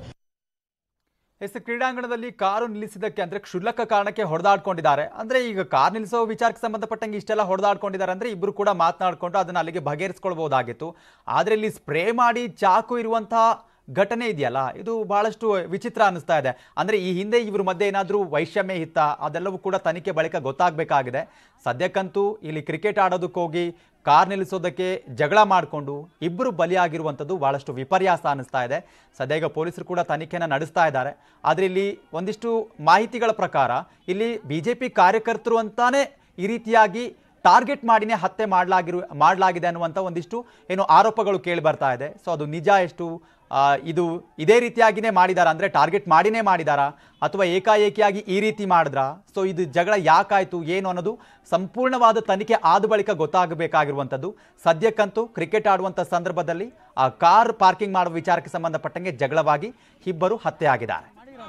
ಎಸ್ ಕ್ರೀಡಾಂಗಣದಲ್ಲಿ ಕಾರು ನಿಲ್ಲಿಸಿದ್ದಕ್ಕೆ ಅಂದ್ರೆ ಕ್ಷುಲ್ಲಕ ಕಾರಣಕ್ಕೆ ಹೊಡೆದಾಡ್ಕೊಂಡಿದ್ದಾರೆ ಅಂದ್ರೆ ಈಗ ಕಾರ್ ನಿಲ್ಲಿಸೋ ವಿಚಾರಕ್ಕೆ ಸಂಬಂಧಪಟ್ಟಂಗೆ ಇಷ್ಟೆಲ್ಲ ಹೊಡೆದಾಡ್ಕೊಂಡಿದ್ದಾರೆ ಅಂದ್ರೆ ಇಬ್ರು ಕೂಡ ಮಾತನಾಡ್ಕೊಂಡು ಅದನ್ನ ಅಲ್ಲಿಗೆ ಬಗೆಹರಿಸ್ಕೊಳ್ಬಹುದಾಗಿತ್ತು ಆದ್ರೆ ಇಲ್ಲಿ ಸ್ಪ್ರೇ ಮಾಡಿ ಚಾಕು ಇರುವಂತಹ ಘಟನೆ ಇದೆಯಲ್ಲ ಇದು ಬಹಳಷ್ಟು ವಿಚಿತ್ರ ಅನಿಸ್ತಾ ಇದೆ ಅಂದ್ರೆ ಈ ಹಿಂದೆ ಇವ್ರ ಮಧ್ಯೆ ಏನಾದರೂ ವೈಷಮ್ಯ ಇತ್ತ ಅದೆಲ್ಲವೂ ಕೂಡ ತನಿಖೆ ಬಳಿಕ ಗೊತ್ತಾಗಬೇಕಾಗಿದೆ ಸದ್ಯಕ್ಕಂತೂ ಇಲ್ಲಿ ಕ್ರಿಕೆಟ್ ಆಡೋದಕ್ಕೆ ಹೋಗಿ ಕಾರ್ ನಿಲ್ಲಿಸೋದಕ್ಕೆ ಜಗಳ ಮಾಡಿಕೊಂಡು ಇಬ್ಬರು ಬಲಿಯಾಗಿರುವಂಥದ್ದು ಬಹಳಷ್ಟು ವಿಪರ್ಯಾಸ ಅನಿಸ್ತಾ ಇದೆ ಸದ್ಯ ಈಗ ಪೊಲೀಸರು ಕೂಡ ತನಿಖೆನ ನಡೆಸ್ತಾ ಇದ್ದಾರೆ ಆದರೆ ಇಲ್ಲಿ ಒಂದಿಷ್ಟು ಮಾಹಿತಿಗಳ ಪ್ರಕಾರ ಇಲ್ಲಿ ಬಿ ಜೆ ಪಿ ಕಾರ್ಯಕರ್ತರು ಅಂತಾನೆ ಈ ರೀತಿಯಾಗಿ ಟಾರ್ಗೆಟ್ ಮಾಡಿನೇ ಹತ್ಯೆ ಮಾಡಲಾಗಿರು ಮಾಡಲಾಗಿದೆ ಅನ್ನುವಂಥ ಒಂದಿಷ್ಟು ಏನು ಆರೋಪಗಳು ಕೇಳಿ ಬರ್ತಾ ಇದೆ ಸೊ ಅದು ನಿಜ ಎಷ್ಟು ಆ, ಇದು ಇದೇ ರೀತಿಯಾಗಿನೇ ಮಾಡಿದಾರ ಅಂದರೆ ಟಾರ್ಗೆಟ್ ಮಾಡಿನೇ ಮಾಡಿದಾರಾ ಅಥವಾ ಏಕಾಏಕಿಯಾಗಿ ಈ ರೀತಿ ಮಾಡಿದ್ರಾ ಸೊ ಇದು ಜಗಳ ಯಾಕಾಯ್ತು ಏನು ಅನ್ನೋದು ಸಂಪೂರ್ಣವಾದ ತನಿಖೆ ಆದ ಬಳಿಕ ಗೊತ್ತಾಗಬೇಕಾಗಿರುವಂಥದ್ದು ಸದ್ಯಕ್ಕಂತೂ ಕ್ರಿಕೆಟ್ ಆಡುವಂಥ ಸಂದರ್ಭದಲ್ಲಿ ಆ ಕಾರ್ ಪಾರ್ಕಿಂಗ್ ಮಾಡುವ ವಿಚಾರಕ್ಕೆ ಸಂಬಂಧಪಟ್ಟಂಗೆ ಜಗಳವಾಗಿ ಇಬ್ಬರು ಹತ್ಯೆ ಆಗಿದ್ದಾರೆ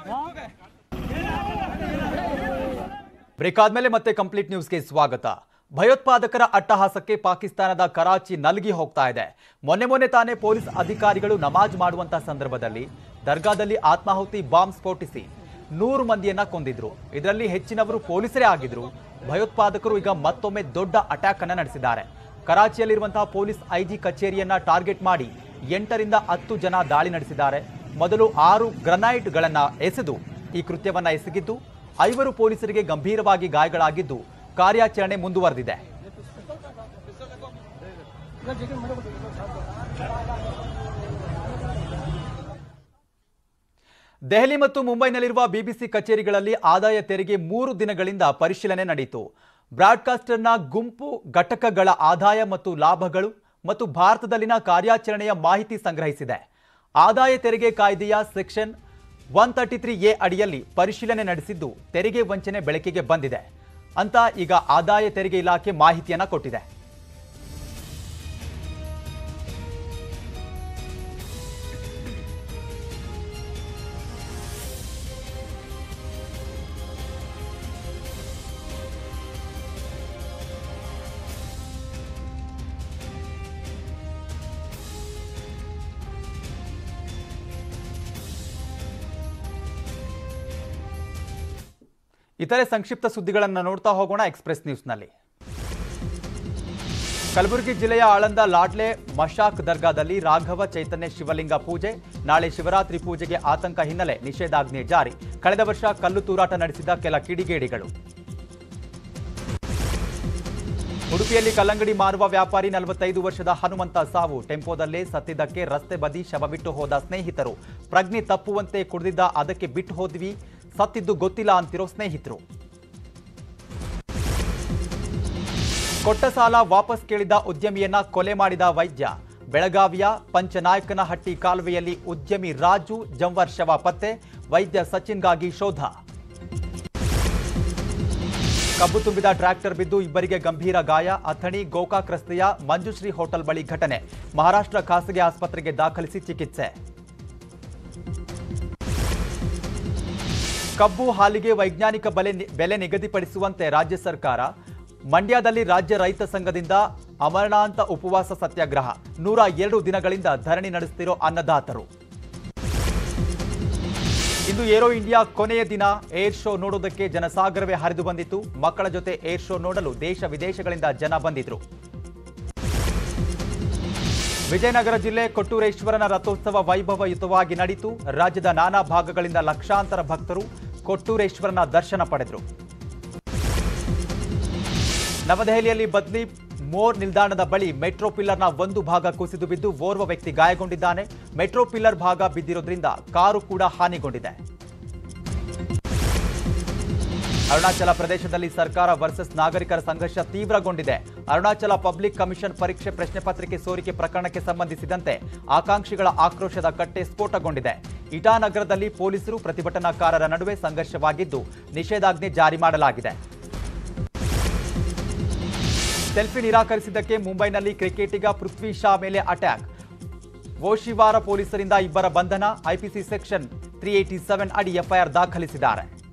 ಬ್ರೇಕ್ ಆದ್ಮೇಲೆ ಮತ್ತೆ ಕಂಪ್ಲೀಟ್ ನ್ಯೂಸ್ಗೆ ಸ್ವಾಗತ ಭಯೋತ್ಪಾದಕರ ಅಟ್ಟಹಾಸಕ್ಕೆ ಪಾಕಿಸ್ತಾನದ ಕರಾಚಿ ನಲಗಿ ಹೋಗ್ತಾ ಇದೆ ಮೊನ್ನೆ ಮೊನ್ನೆ ತಾನೇ ಪೊಲೀಸ್ ಅಧಿಕಾರಿಗಳು ನಮಾಜ್ ಮಾಡುವಂತ ಸಂದರ್ಭದಲ್ಲಿ ದರ್ಗಾದಲ್ಲಿ ಆತ್ಮಾಹುತಿ ಬಾಂಬ್ ಸ್ಫೋಟಿಸಿ ನೂರು ಮಂದಿಯನ್ನ ಕೊಂದಿದ್ರು ಇದರಲ್ಲಿ ಹೆಚ್ಚಿನವರು ಪೊಲೀಸರೇ ಆಗಿದ್ರು ಭಯೋತ್ಪಾದಕರು ಈಗ ಮತ್ತೊಮ್ಮೆ ದೊಡ್ಡ ಅಟ್ಯಾಕ್ ಅನ್ನ ನಡೆಸಿದ್ದಾರೆ ಕರಾಚಿಯಲ್ಲಿರುವಂತಹ ಪೊಲೀಸ್ ಐಜಿ ಕಚೇರಿಯನ್ನ ಟಾರ್ಗೆಟ್ ಮಾಡಿ ಎಂಟರಿಂದ ಹತ್ತು ಜನ ದಾಳಿ ನಡೆಸಿದ್ದಾರೆ ಮೊದಲು ಆರು ಗ್ರನೈಟ್ಗಳನ್ನ ಎಸೆದು ಈ ಕೃತ್ಯವನ್ನ ಎಸಗಿದ್ದು ಐವರು ಪೊಲೀಸರಿಗೆ ಗಂಭೀರವಾಗಿ ಗಾಯಗಳಾಗಿದ್ದು ಕಾರ್ಯಾಚರಣೆ ಮುಂದುವರೆದಿದೆ ದೆಹಲಿ ಮತ್ತು ಮುಂಬೈನಲ್ಲಿರುವ ಬಿಬಿಸಿ ಕಚೇರಿಗಳಲ್ಲಿ ಆದಾಯ ತೆರಿಗೆ ಮೂರು ದಿನಗಳಿಂದ ಪರಿಶೀಲನೆ ನಡೆಯಿತು ಬ್ರಾಡ್ಕಾಸ್ಟರ್ನ ಗುಂಪು ಘಟಕಗಳ ಆದಾಯ ಮತ್ತು ಲಾಭಗಳು ಮತ್ತು ಭಾರತದಲ್ಲಿನ ಕಾರ್ಯಾಚರಣೆಯ ಮಾಹಿತಿ ಸಂಗ್ರಹಿಸಿದೆ ಆದಾಯ ತೆರಿಗೆ ಕಾಯ್ದೆಯ section one thirty three A ಅಡಿಯಲ್ಲಿ ಪರಿಶೀಲನೆ ನಡೆಸಿದ್ದು ತೆರಿಗೆ ವಂಚನೆ ಬೆಳಕಿಗೆ ಬಂದಿದೆ ಅಂತ ಈಗ ಆದಾಯ ತೆರಿಗೆ ಇಲಾಖೆ ಮಾಹಿತಿಯನ್ನ ಕೊಟ್ಟಿದೆ ಇತರೆ ಸಂಕ್ಷಿಪ್ತ ಸುದ್ದಿಗಳನ್ನು ನೋಡ್ತಾ ಹೋಗೋಣ ಎಕ್ಸ್ಪ್ರೆಸ್ ನ್ಯೂಸ್ನಲ್ಲಿ ಕಲಬುರಗಿ ಜಿಲ್ಲೆಯ ಆಳಂದ ಲಾಡ್ಲೆ ಮಶಾಕ್ ದರ್ಗಾದಲ್ಲಿ ರಾಘವ ಚೈತನ್ಯ ಶಿವಲಿಂಗ ಪೂಜೆ ನಾಳೆ ಶಿವರಾತ್ರಿ ಪೂಜೆಗೆ ಆತಂಕ ಹಿನ್ನೆಲೆ ನಿಷೇಧಾಜ್ಞೆ ಜಾರಿ ಕಳೆದ ವರ್ಷ ಕಲ್ಲು ತೂರಾಟ ನಡೆಸಿದ ಕೆಲ ಕಿಡಿಗೇಡಿಗಳು ಉಡುಪಿಯಲ್ಲಿ ಕಲ್ಲಂಗಡಿ ಮಾರುವ ವ್ಯಾಪಾರಿ ನಲವತ್ತೈದು ವರ್ಷದ ಹನುಮಂತ ಸಾವು ಟೆಂಪೋದಲ್ಲೇ ಸತ್ತಿದ್ದಕ್ಕೆ ರಸ್ತೆ ಬದಿ ಶವ ಬಿಟ್ಟು ಹೋದ ಸ್ನೇಹಿತರು ಪ್ರಜ್ಞೆ ತಪ್ಪುವಂತೆ ಕುಡಿದಿದ್ದ ಅದಕ್ಕೆ ಬಿಟ್ಟು ಹೋದ್ವಿ ಸತ್ತಿದ್ದು ಗೊತ್ತಿಲ್ಲ ಅಂತಿರೋ ಸ್ನೇಹಿತರು ಕೊಟ್ಟ ಸಾಲ ವಾಪಸ್ ಕೇಳಿದ ಉದ್ಯಮಿಯನ್ನ ಕೊಲೆ ಮಾಡಿದ ವೈದ್ಯ ಬೆಳಗಾವಿಯ ಪಂಚನಾಯಕನಹಟ್ಟಿ ಕಾಲುವೆಯಲ್ಲಿ ಉದ್ಯಮಿ ರಾಜು ಜಂವರ್ ಶವ ಪತ್ತೆ ವೈದ್ಯ ಸಚಿನ್ಗಾಗಿ ಶೋಧ ಕಬ್ಬು ತುಂಬಿದ ಟ್ರ್ಯಾಕ್ಟರ್ ಬಿದ್ದು ಇಬ್ಬರಿಗೆ ಗಂಭೀರ ಗಾಯ ಅಥಣಿ ಗೋಕಾಕ್ ರಸ್ತೆಯ ಮಂಜುಶ್ರೀ ಹೋಟೆಲ್ ಬಳಿ ಘಟನೆ ಮಹಾರಾಷ್ಟ್ರ ಖಾಸಗಿ ಆಸ್ಪತ್ರೆಗೆ ದಾಖಲಿಸಿ ಚಿಕಿತ್ಸೆ ಕಬ್ಬು ಹಾಲಿಗೆ ವೈಜ್ಞಾನಿಕ ಬೆಲೆ ಬೆಲೆ ನಿಗದಿಪಡಿಸುವಂತೆ ರಾಜ್ಯ ಸರ್ಕಾರ ಮಂಡ್ಯದಲ್ಲಿ ರಾಜ್ಯ ರೈತ ಸಂಘದಿಂದ ಅಮರಣಾಂತ ಉಪವಾಸ ಸತ್ಯಾಗ್ರಹ ನೂರ ಎರಡು ದಿನಗಳಿಂದ ಧರಣಿ ನಡೆಸುತ್ತಿರೋ ಅನ್ನದಾತರು ಇಂದು ಏರೋ ಇಂಡಿಯಾ ಕೊನೆಯ ದಿನ ಏರ್ ಶೋ ನೋಡೋದಕ್ಕೆ ಜನಸಾಗರವೇ ಹರಿದು ಬಂದಿತ್ತು ಮಕ್ಕಳ ಜೊತೆ ಏರ್ ಶೋ ನೋಡಲು ದೇಶ ವಿದೇಶಗಳಿಂದ ಜನ ಬಂದಿದ್ರು ವಿಜಯನಗರ ಜಿಲ್ಲೆ ಕೊಟ್ಟೂರೇಶ್ವರನ ರಥೋತ್ಸವ ವೈಭವಯುತವಾಗಿ ನಡೆಯಿತು ರಾಜ್ಯದ ನಾನಾ ಭಾಗಗಳಿಂದ ಲಕ್ಷಾಂತರ ಭಕ್ತರು ಕೊಟ್ಟೂರೇಶ್ವರನ ದರ್ಶನ ಪಡೆದರು ನವದೆಹಲಿಯಲ್ಲಿ ಬದ್ಲಿ ಮೋರ್ ನಿಲ್ದಾಣದ ಬಳಿ ಮೆಟ್ರೋ ಪಿಲ್ಲರ್ನ ಒಂದು ಭಾಗ ಕುಸಿದು ಬಿದ್ದು ಓರ್ವ ವ್ಯಕ್ತಿ ಗಾಯಗೊಂಡಿದ್ದಾನೆ ಮೆಟ್ರೋ ಪಿಲ್ಲರ್ ಭಾಗ ಬಿದ್ದಿರೋದ್ರಿಂದ ಕಾರು ಕೂಡ ಹಾನಿಗೊಂಡಿದೆ ಅರುಣಾಚಲ ಪ್ರದೇಶದಲ್ಲಿ ಸರ್ಕಾರ ವರ್ಸಸ್ ನಾಗರಿಕರ ಸಂಘರ್ಷ ತೀವ್ರಗೊಂಡಿದೆ ಅರುಣಾಚಲ ಪಬ್ಲಿಕ್ ಕಮಿಷನ್ ಪರೀಕ್ಷೆ ಪ್ರಶ್ನೆ ಪತ್ರಿಕೆ ಸೋರಿಕೆ ಪ್ರಕರಣಕ್ಕೆ ಸಂಬಂಧಿಸಿದಂತೆ ಆಕಾಂಕ್ಷಿಗಳ ಆಕ್ರೋಶದ ಕಟ್ಟೆ ಸ್ಫೋಟಗೊಂಡಿದೆ ಇಟಾನಗರದಲ್ಲಿ ಪೊಲೀಸರು ಪ್ರತಿಭಟನಾಕಾರರ ನಡುವೆ ಸಂಘರ್ಷವಾಗಿದ್ದು ನಿಷೇಧಾಜ್ಞೆ ಜಾರಿ ಮಾಡಲಾಗಿದೆ ಸೆಲ್ಫಿ ನಿರಾಕರಿಸಿದ್ದಕ್ಕೆ ಮುಂಬೈನಲ್ಲಿ ಕ್ರಿಕೆಟಿಗ ಪೃಥ್ವಿ ಶಾ ಮೇಲೆ ಅಟ್ಯಾಕ್ ಓಶಿವಾರ ಪೊಲೀಸರಿಂದ ಇಬ್ಬರ ಬಂಧನ IPC section three eighty seven ಅಡಿ ಎಫ್ಐಆರ್ ದಾಖಲಿಸಿದ್ದಾರೆ